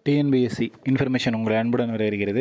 TNPSC information உங்களை அன்புடன் வரவேற்கிறது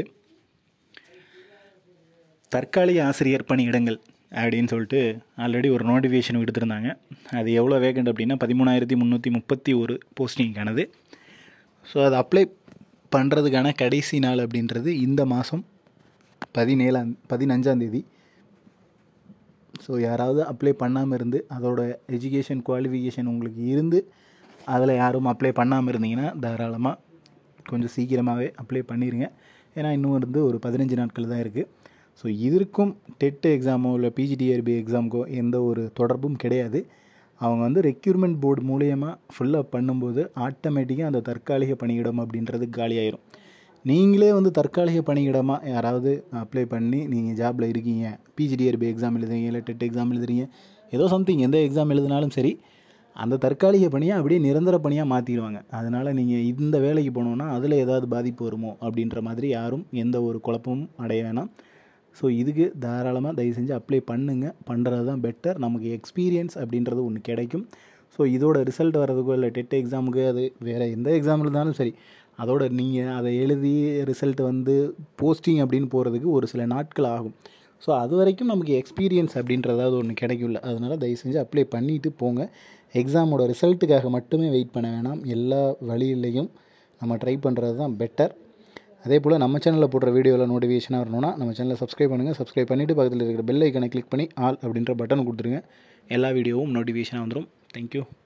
தற்காலிக ஆசிரியர் பணியிடங்கள் அப்படின்னு சொல்லிட்டு ஆல்ரெடி ஒரு நோட்டிஃபிகேஷன் விடுத்திருந்தாங்க அது எவ்வளோ வேகண்ட் அப்படின்னா பதிமூணாயிரத்தி முந்நூற்றி முப்பத்தி ஒரு போஸ்டிங்கானது ஸோ அதை அப்ளை பண்ணுறதுக்கான கடைசி நாள் அப்படின்றது இந்த மாதம் பதினேழாம் பதினஞ்சாந்தேதி ஸோ யாராவது அப்ளை பண்ணாமல் இருந்து அதோட எஜுகேஷன் குவாலிஃபிகேஷன் உங்களுக்கு இருந்து அதில் யாரும் அப்ளை பண்ணாமல் இருந்தீங்கன்னா தாராளமாக கொஞ்சம் சீக்கிரமாகவே அப்ளை பண்ணிடுங்க ஏன்னா இன்னும் வந்து ஒரு பதினஞ்சு நாட்கள் தான் இருக்குது ஸோ இதற்கும் டெட் எக்ஸாமோ இல்லை பிஜிடிஆர்பி எக்ஸாமுக்கோ எந்த ஒரு தொடர்பும் கிடையாது அவங்க வந்து ரெக்யூர்மெண்ட் போர்டு மூலியமாக ஃபுல்லாக பண்ணும்போது ஆட்டோமேட்டிக்காக அந்த தற்காலிக பணியிடம் அப்படின்றது காலியாயிரும் நீங்களே வந்து தற்காலிக பணியிடமாக யாராவது அப்ளை பண்ணி நீங்கள் ஜாபில் இருக்கீங்க பிஜிடிஆர்பி எக்ஸாம் எழுதுறீங்க இல்லை டெட் எக்ஸாம் எழுதுறீங்க ஏதோ சம்திங் எந்த எக்ஸாம் எழுதினாலும் சரி அந்த தற்காலிக பணியை அப்படியே நிரந்தர பணியாக மாற்றிடுவாங்க அதனால் நீங்கள் இந்த வேலைக்கு போனோன்னா அதில் ஏதாவது பாதிப்பு வருமோ அப்படின்ற மாதிரி யாரும் எந்த ஒரு குழப்பமும் அடைய வேணாம் ஸோ இதுக்கு தாராளமாக தயவு செஞ்சு அப்ளை பண்ணுங்கள் பண்ணுறது தான் பெட்டர் நமக்கு எக்ஸ்பீரியன்ஸ் அப்படின்றது ஒன்று கிடைக்கும் ஸோ இதோட ரிசல்ட் வர்றதுக்கோ இல்லை டெட் எக்ஸாமுக்கு அது வேறு எந்த எக்ஸாம் இருந்தாலும் சரி அதோட நீங்கள் அதை எழுதி ரிசல்ட் வந்து போஸ்டிங் அப்படின்னு போகிறதுக்கு ஒரு சில நாட்கள் ஆகும் ஸோ அது வரைக்கும் நமக்கு எக்ஸ்பீரியன்ஸ் அப்படின்றதாவது ஒன்று கிடைக்கும்ல அதனால் தயவு செஞ்சு அப்ளை பண்ணிவிட்டு போங்க எக்ஸாமோட ரிசல்ட்டுக்காக மட்டுமே வெயிட் பண்ண வேணாம் எல்லா வழியிலையும் நம்ம ட்ரை பண்ணுறது தான் பெட்டர் அதே போல் நம்ம சேனலில் போடுற வீடியோவில் நோட்டிஃபிகேஷனாக வரணும்னா நம்ம சேனலை சப்ஸ்கிரைப் பண்ணுங்கள் சப்ஸ்கிரைப் பண்ணிவிட்டு பக்கத்தில் இருக்கிற பெல் ஐக்கனை கிளிக் பண்ணி ஆல் அப்படின்ற பட்டன் கொடுத்துருங்க எல்லா வீடியோவும் நோட்டிஃபிகேஷனாக வந்துடும் தேங்க்யூ